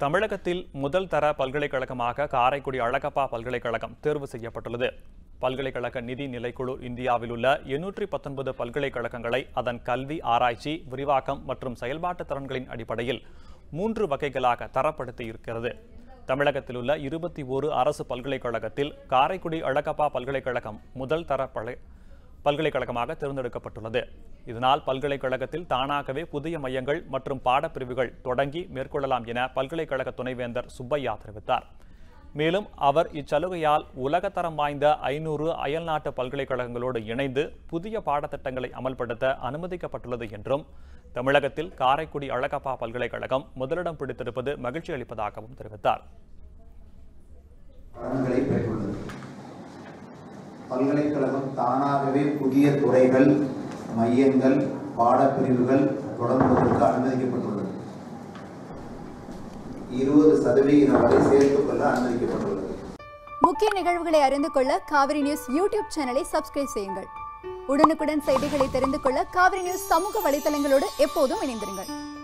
தமிழகத்தில் முதல் தர பல்கலைக்கழகமாக காரைக்குடி அழகப்பா பல்கலைக்கழகம் தேர்வு செய்யப்பட்டுள்ளது பல்கலைக்கழக நிதி நிலைக்குழு இந்தியாவில் உள்ள எண்ணூற்றி பத்தொன்பது பல்கலைக்கழகங்களை அதன் கல்வி ஆராய்ச்சி விரிவாக்கம் மற்றும் செயல்பாட்டு திறன்களின் அடிப்படையில் மூன்று வகைகளாக தரப்படுத்தி இருக்கிறது தமிழகத்தில் உள்ள இருபத்தி ஓரு அரசு பல்கலைக்கழகத்தில் காரைக்குடி அழகப்பா பல்கலைக்கழகம் முதல் தர பலை பல்கலைக்கழகமாக தேர்ந்தெடுக்கப்பட்டுள்ளது இதனால் பல்கலைக்கழகத்தில் தானாகவே புதிய மையங்கள் மற்றும் பாடப்பிரிவுகள் தொடங்கி மேற்கொள்ளலாம் என பல்கலைக்கழக துணைவேந்தர் சுப்பையா தெரிவித்தார் மேலும் அவர் இச்சலுகையால் உலகத்தரம் வாய்ந்த ஐநூறு அயல்நாட்டு பல்கலைக்கழகங்களோடு இணைந்து புதிய பாடத்திட்டங்களை அமல்படுத்த அனுமதிக்கப்பட்டுள்ளது என்றும் தமிழகத்தில் காரைக்குடி அழகப்பா பல்கலைக்கழகம் முதலிடம் பிடித்திருப்பது மகிழ்ச்சி அளிப்பதாகவும் தெரிவித்தார் பலன்களை பெற்றுள்ளது பல்கலைக்கழகம் தானாகவே புதிய துறைகள் மையங்கள் பாடப்பிரிவுகள் தொடங்குவதற்கு அனுமதிக்கப்பட்டுள்ளது இருபது சதவிகிதம் வரை சேர்த்துக் கொள்ள அனுமதிக்கப்பட்டுள்ளது முக்கிய நிகழ்வுகளை அறிந்து கொள்ள காவிரி நியூஸ் யூடியூப் சேனலை சப்ஸ்கிரைப் செய்யுங்கள் உடனுக்குடன் செய்திகளை தெரிந்து கொள்ள காவிரி நியூஸ் சமூக வலைதளங்களோடு எப்போதும் இணைந்திருங்கள்